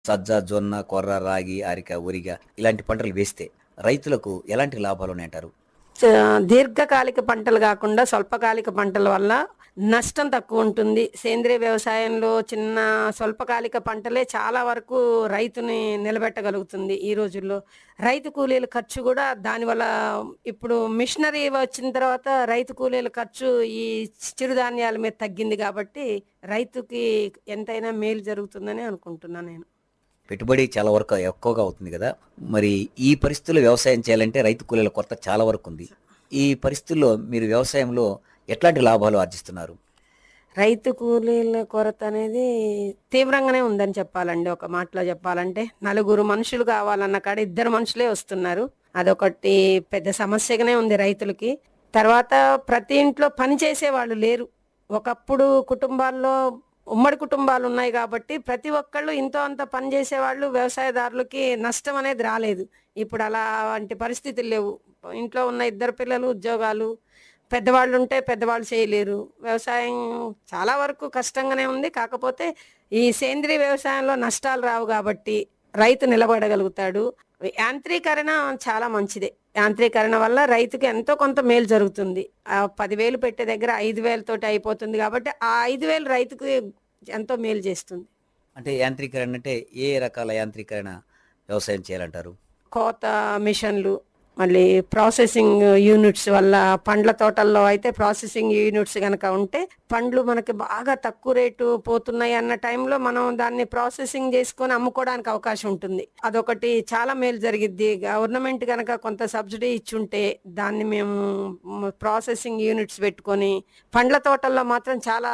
సజ్జ జొన్న కొర్ర రాగి అరిక ఉరిగ ఇలాంటి పంటలు వేస్తే రైతులకు ఎలాంటి లాభాలు ఉన్నాయంటారు చ- దీర్ఘకాలిక పంటలు కాకుండా స్వల్పకాలిక పంటల వల్ల నష్టం తక్కువ ఉంటుంది సేంద్రియ వ్యవసాయంలో చిన్న స్వల్పకాలిక పంటలే చాలా వరకు రైతుని నిలబెట్టగలుగుతుంది ఈ రోజుల్లో రైతు కూలీల ఖర్చు కూడా దానివల్ల ఇప్పుడు మిషనరీ వచ్చిన తర్వాత రైతు కూలీల ఖర్చు ఈ చిరుధాన్యాల మీద తగ్గింది కాబట్టి రైతుకి ఎంతైనా మేలు జరుగుతుందని అనుకుంటున్నాను నేను పెట్టుబడి చాలా వరకు ఎక్కువగా అవుతుంది కదా మరి ఈ పరిస్థితుల్లో వ్యవసాయం చేయాలంటే రైతు కూలీల కొరత చాలా వరకు ఉంది ఈ పరిస్థితుల్లో మీరు వ్యవసాయంలో ఎట్లాంటి లాభాలు ఆర్జిస్తున్నారు రైతు కూలీల కొరత అనేది తీవ్రంగానే ఉందని చెప్పాలండి ఒక మాటలో చెప్పాలంటే నలుగురు మనుషులు కావాలన్న కాడ ఇద్దరు మనుషులే వస్తున్నారు అదొకటి పెద్ద సమస్యగానే ఉంది రైతులకి తర్వాత ప్రతి ఇంట్లో పని చేసే వాళ్ళు లేరు ఒకప్పుడు కుటుంబాల్లో ఉమ్మడి కుటుంబాలు ఉన్నాయి కాబట్టి ప్రతి ఒక్కళ్ళు ఇంతో అంత పని చేసేవాళ్ళు వ్యవసాయదారులకి నష్టం అనేది రాలేదు ఇప్పుడు అలాంటి పరిస్థితులు లేవు ఇంట్లో ఉన్న ఇద్దరు పిల్లలు ఉద్యోగాలు పెద్దవాళ్ళు ఉంటే పెద్దవాళ్ళు చేయలేరు వ్యవసాయం చాలా వరకు కష్టంగానే ఉంది కాకపోతే ఈ సేంద్రీయ వ్యవసాయంలో నష్టాలు రావు కాబట్టి రైతు నిలబడగలుగుతాడు యాంత్రీకరణ చాలా మంచిదే యాంత్రీకరణ వల్ల రైతుకి ఎంతో కొంత మేలు జరుగుతుంది ఆ పదివేలు పెట్టే దగ్గర ఐదు వేలతోటి అయిపోతుంది కాబట్టి ఆ ఐదు వేలు రైతుకి ఎంతో మేలు చేస్తుంది అంటే యాంత్రీకరణ అంటే ఏ రకాల యాంత్రీకరణ వ్యవసాయం చేయాలంటారు కోత మిషన్లు మళ్ళీ ప్రాసెసింగ్ యూనిట్స్ వల్ల పండ్ల తోటల్లో అయితే ప్రాసెసింగ్ యూనిట్స్ కనుక ఉంటే పండ్లు మనకి బాగా తక్కువ రేటు పోతున్నాయి అన్న టైంలో మనం దాన్ని ప్రాసెసింగ్ చేసుకొని అమ్ముకోవడానికి అవకాశం ఉంటుంది అదొకటి చాలా మేలు జరిగిద్ది గవర్నమెంట్ కనుక కొంత సబ్సిడీ ఇచ్చుంటే దాన్ని మేము ప్రాసెసింగ్ యూనిట్స్ పెట్టుకొని పండ్ల తోటల్లో మాత్రం చాలా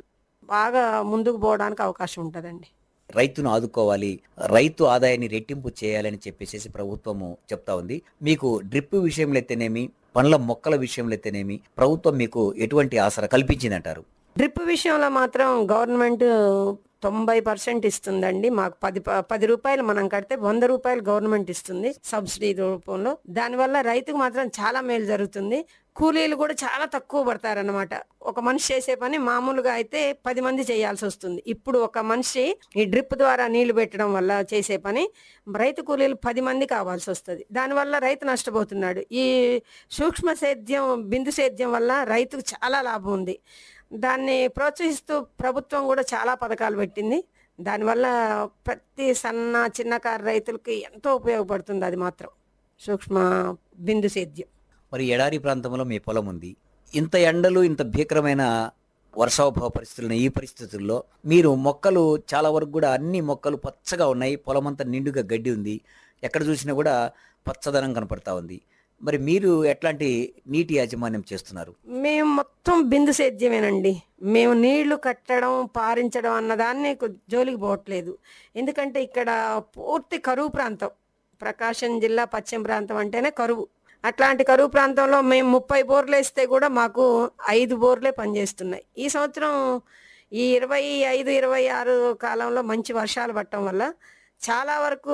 బాగా ముందుకు పోవడానికి అవకాశం ఉంటుందండి రైతును ఆదుకోవాలి రైతు ఆదాయాన్ని రెట్టింపు చేయాలని చెప్పేసి ప్రభుత్వము చెప్తా ఉంది మీకు డ్రిప్ విషయంలో అయితేనేమి పండ్ల మొక్కల విషయంలో అయితేనేమి ప్రభుత్వం మీకు ఎటువంటి ఆసరా కల్పించిందంటారు డ్రిప్ విషయంలో మాత్రం గవర్నమెంట్ తొంభై పర్సెంట్ ఇస్తుందండి మాకు పది ప- పది రూపాయలు మనం కడితే వంద రూపాయలు గవర్నమెంట్ ఇస్తుంది సబ్సిడీ రూపంలో దానివల్ల రైతుకు మాత్రం చాలా మేలు జరుగుతుంది కూలీలు కూడా చాలా తక్కువ పడతారన్నమాట ఒక మనిషి చేసే పని మామూలుగా అయితే పది మంది చేయాల్సి వస్తుంది ఇప్పుడు ఒక మనిషి ఈ డ్రిప్ ద్వారా నీళ్లు పెట్టడం వల్ల చేసే పని రైతు కూలీలు పది మంది కావాల్సి వస్తుంది దానివల్ల రైతు నష్టపోతున్నాడు ఈ సూక్ష్మ సేద్యం బిందు సేద్యం వల్ల రైతుకు చాలా లాభం ఉంది దాన్ని ప్రోత్సహిస్తూ ప్రభుత్వం కూడా చాలా పథకాలు పెట్టింది దానివల్ల ప్రతి సన్న చిన్నకారు రైతులకి ఎంతో ఉపయోగపడుతుంది అది మాత్రం సూక్ష్మ బిందు సేద్యం మరి ఎడారి ప్రాంతంలో మీ పొలం ఉంది ఇంత ఎండలు ఇంత భీకరమైన వర్షాభావ పరిస్థితుల్లో ఈ పరిస్థితుల్లో మీరు మొక్కలు చాలా వరకు కూడా అన్ని మొక్కలు పచ్చగా ఉన్నాయి పొలం అంతా నిండుగా గడ్డి ఉంది ఎక్కడ చూసినా కూడా పచ్చదనం కనపడతా ఉంది మరి మీరు ఎట్లాంటి నీటి యాజమాన్యం చేస్తున్నారు మేము మొత్తం బిందు సేద్యమేనండి మేము నీళ్లు కట్టడం పారించడం అన్నదాన్ని కు- జోలికి పోవట్లేదు ఎందుకంటే ఇక్కడ పూర్తి కరువు ప్రాంతం ప్రకాశం జిల్లా పశ్చిమ ప్రాంతం అంటేనే కరువు అట్లాంటి కరువు ప్రాంతంలో మేము ముప్పై బోర్లు వేస్తే కూడా మాకు ఐదు బోర్లే పనిచేస్తున్నాయి ఈ సంవత్సరం ఈ ఇరవై ఐదు ఇరవై ఆరు కాలంలో మంచి వర్షాలు పడటం వల్ల చాలా వరకు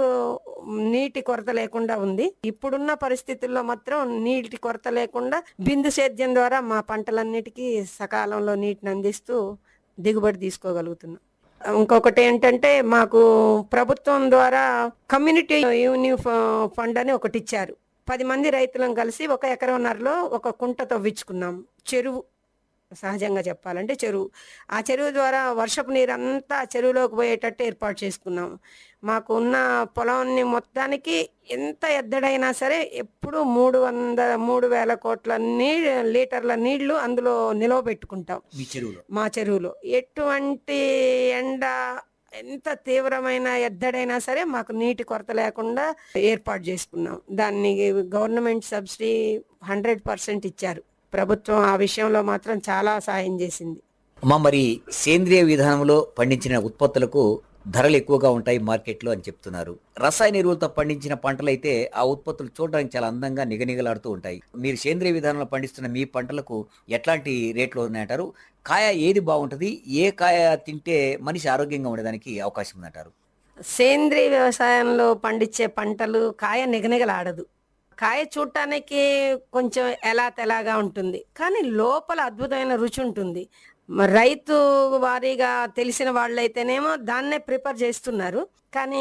నీటి కొరత లేకుండా ఉంది ఇప్పుడున్న పరిస్థితుల్లో మాత్రం నీటి కొరత లేకుండా బిందు సేద్యం ద్వారా మా పంటలన్నిటికీ సకాలంలో నీటిని అందిస్తూ దిగుబడి తీసుకోగలుగుతున్నాం ఇంకొకటి ఏంటంటే మాకు ప్రభుత్వం ద్వారా కమ్యూనిటీ యూని ఫండ్ అని ఒకటి ఇచ్చారు పది మంది రైతులను కలిసి ఒక ఎకరన్నరలో ఒక కుంట తవ్వించుకున్నాం చెరువు సహజంగా చెప్పాలంటే చెరువు ఆ చెరువు ద్వారా వర్షపు నీరు అంతా చెరువులోకి పోయేటట్టు ఏర్పాటు చేసుకున్నాం మాకు ఉన్న పొలాన్ని మొత్తానికి ఎంత ఎద్దడైనా సరే ఎప్పుడు మూడు వంద మూడు వేల కోట్ల నీ లీటర్ల నీళ్లు అందులో నిలవ పెట్టుకుంటాం మీ చెరువులో మా చెరువులో ఎటువంటి ఎండ ఎంత తీవ్రమైన ఎద్దడైనా సరే మాకు నీటి కొరత లేకుండా ఏర్పాటు చేసుకున్నాం దాన్ని గవర్నమెంట్ సబ్సిడీ హండ్రెడ్ పర్సెంట్ ఇచ్చారు ప్రభుత్వం ఆ విషయంలో మాత్రం చాలా సాయం చేసింది అమ్మా మరి సేంద్రియ విధానంలో పండించిన ఉత్పత్తులకు ధరలు ఎక్కువగా ఉంటాయి మార్కెట్లో అని చెప్తున్నారు రసాయన ఎరువులతో పండించిన పంటలైతే ఆ ఉత్పత్తులు చూడడానికి చాలా అందంగా నిగనిగలాడుతూ ఉంటాయి మీరు సేంద్రియ విధానంలో పండిస్తున్న మీ పంటలకు ఎట్లాంటి రేట్లు ఉన్నాయంటారు కాయ ఏది బాగుంటుంది ఏ కాయ తింటే మనిషి ఆరోగ్యంగా ఉండడానికి అవకాశం ఉందంటారు సేంద్రీయ వ్యవసాయంలో పండించే పంటలు కాయ నిగనిగలాడదు కాయ చూడటానికి కొంచెం ఎలా తెలాగా ఉంటుంది కానీ లోపల అద్భుతమైన రుచి ఉంటుంది మరి రైతు వారీగా తెలిసిన వాళ్ళైతేనేమో దాన్నే ప్రిపేర్ చేస్తున్నారు కానీ